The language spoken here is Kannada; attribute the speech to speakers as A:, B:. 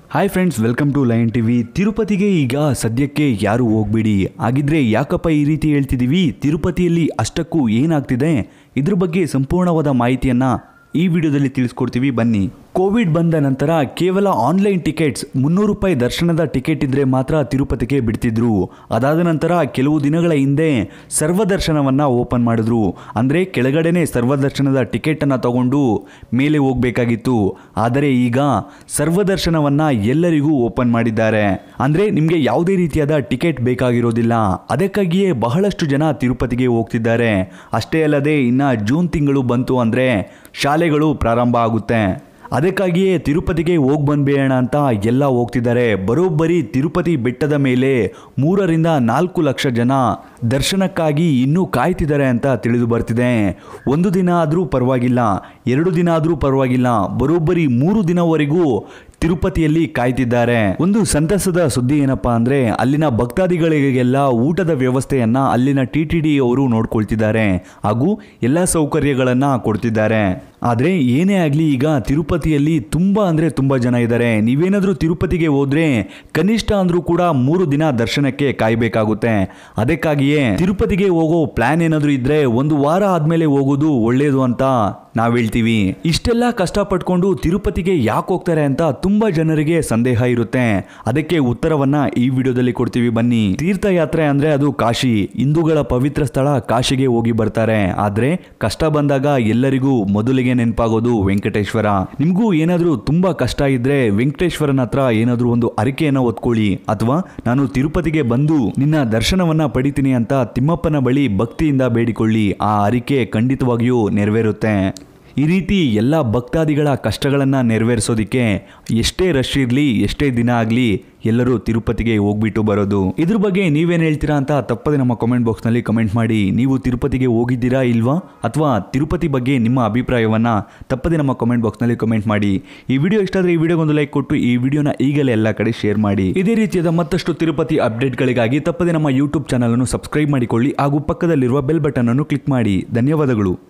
A: hi friends welcome to lion TV ತಿರುಪತಿಗೆ ಈಗ ಸದ್ಯಕ್ಕೆ ಯಾರು ಹೋಗ್ಬೇಡಿ ಹಾಗಿದ್ರೆ ಯಾಕಪ್ಪ ಈ ರೀತಿ ಹೇಳ್ತಿದ್ದೀವಿ ತಿರುಪತಿಯಲ್ಲಿ ಅಷ್ಟಕ್ಕೂ ಏನಾಗ್ತಿದೆ ಇದ್ರ ಬಗ್ಗೆ ಸಂಪೂರ್ಣವಾದ ಮಾಹಿತಿಯನ್ನ ಈ ವಿಡಿಯೋದಲ್ಲಿ ತಿಳಿಸ್ಕೊಡ್ತೀವಿ ಬನ್ನಿ ಕೋವಿಡ್ ಬಂದ ನಂತರ ಕೇವಲ ಆನ್ಲೈನ್ ಟಿಕೆಟ್ಸ್ ಮುನ್ನೂರು ರೂಪಾಯಿ ದರ್ಶನದ ಟಿಕೆಟ್ ಇದ್ರೆ ಮಾತ್ರ ತಿರುಪತಿಗೆ ಬಿಡ್ತಿದ್ರು ಅದಾದ ನಂತರ ಕೆಲವು ದಿನಗಳ ಹಿಂದೆ ಸರ್ವದರ್ಶನವನ್ನ ಓಪನ್ ಮಾಡಿದ್ರು ಅಂದ್ರೆ ಕೆಳಗಡೆನೆ ಸರ್ವದರ್ಶನದ ಟಿಕೆಟ್ ಅನ್ನ ತಗೊಂಡು ಮೇಲೆ ಹೋಗ್ಬೇಕಾಗಿತ್ತು ಆದರೆ ಈಗ ಸರ್ವದರ್ಶನವನ್ನ ಎಲ್ಲರಿಗೂ ಓಪನ್ ಮಾಡಿದ್ದಾರೆ ಅಂದ್ರೆ ನಿಮಗೆ ಯಾವುದೇ ರೀತಿಯಾದ ಟಿಕೆಟ್ ಬೇಕಾಗಿರೋದಿಲ್ಲ ಅದಕ್ಕಾಗಿಯೇ ಬಹಳಷ್ಟು ಜನ ತಿರುಪತಿಗೆ ಹೋಗ್ತಿದ್ದಾರೆ ಅಷ್ಟೇ ಅಲ್ಲದೆ ಇನ್ನ ಜೂನ್ ತಿಂಗಳು ಬಂತು ಅಂದ್ರೆ ಶಾಲೆಗಳು ಪ್ರಾರಂಭ ಆಗುತ್ತೆ ಅದಕ್ಕಾಗಿಯೇ ತಿರುಪತಿಗೆ ಹೋಗಿ ಬಂದ್ಬೇಡ ಅಂತ ಎಲ್ಲ ಹೋಗ್ತಿದ್ದಾರೆ ಬರೋಬ್ಬರಿ ತಿರುಪತಿ ಬೆಟ್ಟದ ಮೇಲೆ ಮೂರರಿಂದ ನಾಲ್ಕು ಲಕ್ಷ ಜನ ದರ್ಶನಕ್ಕಾಗಿ ಇನ್ನೂ ಕಾಯ್ತಿದ್ದಾರೆ ಅಂತ ತಿಳಿದು ಬರ್ತಿದೆ ಒಂದು ದಿನ ಆದರೂ ಪರವಾಗಿಲ್ಲ ಎರಡು ದಿನ ಆದರೂ ಪರವಾಗಿಲ್ಲ ಬರೋಬ್ಬರಿ ಮೂರು ದಿನವರೆಗೂ ತಿರುಪತಿಯಲ್ಲಿ ಕಾಯ್ತಿದ್ದಾರೆ ಒಂದು ಸಂತಸದ ಸುದ್ದಿ ಏನಪ್ಪಾ ಅಂದ್ರೆ ಅಲ್ಲಿನ ಭಕ್ತಾದಿಗಳಿಗೆಲ್ಲ ಊಟದ ವ್ಯವಸ್ಥೆಯನ್ನ ಅಲ್ಲಿನ ಟಿ ಟಿ ಡಿ ಅವರು ನೋಡ್ಕೊಳ್ತಿದ್ದಾರೆ ಹಾಗೂ ಎಲ್ಲ ಸೌಕರ್ಯಗಳನ್ನ ಕೊಡ್ತಿದ್ದಾರೆ ಆದ್ರೆ ಏನೇ ಆಗ್ಲಿ ಈಗ ತಿರುಪತಿಯಲ್ಲಿ ತುಂಬಾ ಅಂದ್ರೆ ತುಂಬಾ ಜನ ಇದ್ದಾರೆ ನೀವೇನಾದ್ರೂ ತಿರುಪತಿಗೆ ಹೋದ್ರೆ ಕನಿಷ್ಠ ಅಂದ್ರೂ ಕೂಡ ಮೂರು ದಿನ ದರ್ಶನಕ್ಕೆ ಕಾಯ್ಬೇಕಾಗುತ್ತೆ ಅದಕ್ಕಾಗಿಯೇ ತಿರುಪತಿಗೆ ಹೋಗೋ ಪ್ಲಾನ್ ಏನಾದ್ರೂ ಇದ್ರೆ ಒಂದು ವಾರ ಆದ್ಮೇಲೆ ಹೋಗೋದು ಒಳ್ಳೇದು ಅಂತ ನಾವ್ ಹೇಳ್ತೀವಿ ಇಷ್ಟೆಲ್ಲ ಕಷ್ಟಪಟ್ಕೊಂಡು ತಿರುಪತಿಗೆ ಯಾಕೆ ಹೋಗ್ತಾರೆ ಅಂತ ತುಂಬಾ ಜನರಿಗೆ ಸಂದೇಹ ಇರುತ್ತೆ ಅದಕ್ಕೆ ಉತ್ತರವನ್ನ ಈ ವಿಡಿಯೋದಲ್ಲಿ ಕೊಡ್ತೀವಿ ಬನ್ನಿ ತೀರ್ಥಯಾತ್ರೆ ಅಂದ್ರೆ ಅದು ಕಾಶಿ ಹಿಂದೂಗಳ ಪವಿತ್ರ ಸ್ಥಳ ಕಾಶಿಗೆ ಹೋಗಿ ಬರ್ತಾರೆ ಆದ್ರೆ ಕಷ್ಟ ಬಂದಾಗ ಎಲ್ಲರಿಗೂ ಮೊದಲಿಗೆ ನೆನಪಾಗೋದು ವೆಂಕಟೇಶ್ವರ ನಿಮ್ಗೂ ಏನಾದ್ರೂ ತುಂಬಾ ಕಷ್ಟ ಇದ್ರೆ ವೆಂಕಟೇಶ್ವರನ ಹತ್ರ ಏನಾದ್ರೂ ಒಂದು ಅರಿಕೆಯನ್ನ ಒತ್ಕೊಳ್ಳಿ ಅಥವಾ ನಾನು ತಿರುಪತಿಗೆ ಬಂದು ನಿನ್ನ ದರ್ಶನವನ್ನ ಪಡಿತೀನಿ ಅಂತ ತಿಮ್ಮಪ್ಪನ ಬಳಿ ಭಕ್ತಿಯಿಂದ ಬೇಡಿಕೊಳ್ಳಿ ಆ ಅರಿಕೆ ಖಂಡಿತವಾಗಿಯೂ ನೆರವೇರುತ್ತೆ ಈ ರೀತಿ ಎಲ್ಲ ಭಕ್ತಾದಿಗಳ ಕಷ್ಟಗಳನ್ನು ನೆರವೇರಿಸೋದಕ್ಕೆ ಎಷ್ಟೇ ರಶ್ ಇರಲಿ ಎಷ್ಟೇ ದಿನ ಆಗಲಿ ಎಲ್ಲರೂ ತಿರುಪತಿಗೆ ಹೋಗ್ಬಿಟ್ಟು ಬರೋದು ಇದ್ರ ಬಗ್ಗೆ ನೀವೇನು ಹೇಳ್ತೀರಾ ಅಂತ ತಪ್ಪದೆ ನಮ್ಮ ಕಾಮೆಂಟ್ ಬಾಕ್ಸ್ನಲ್ಲಿ ಕಮೆಂಟ್ ಮಾಡಿ ನೀವು ತಿರುಪತಿಗೆ ಹೋಗಿದ್ದೀರಾ ಇಲ್ವಾ ಅಥವಾ ತಿರುಪತಿ ಬಗ್ಗೆ ನಿಮ್ಮ ಅಭಿಪ್ರಾಯವನ್ನ ತಪ್ಪದೆ ನಮ್ಮ ಕಾಮೆಂಟ್ ಬಾಕ್ಸ್ನಲ್ಲಿ ಕಮೆಂಟ್ ಮಾಡಿ ಈ ವಿಡಿಯೋ ಇಷ್ಟ ಆದರೆ ಈ ವಿಡಿಯೋಗೊಂದು ಲೈಕ್ ಕೊಟ್ಟು ಈ ವಿಡಿಯೋನ ಈಗಲೇ ಎಲ್ಲ ಕಡೆ ಶೇರ್ ಮಾಡಿ ಇದೇ ರೀತಿಯಾದ ಮತ್ತಷ್ಟು ತಿರುಪತಿ ಅಪ್ಡೇಟ್ಗಳಿಗಾಗಿ ತಪ್ಪದೆ ನಮ್ಮ ಯೂಟ್ಯೂಬ್ ಚಾನಲ್ ಅನ್ನು ಸಬ್ಸ್ಕ್ರೈಬ್ ಮಾಡಿಕೊಳ್ಳಿ ಹಾಗೂ ಪಕ್ಕದಲ್ಲಿರುವ ಬೆಲ್ ಬಟನ್ ಅನ್ನು ಕ್ಲಿಕ್ ಮಾಡಿ ಧನ್ಯವಾದಗಳು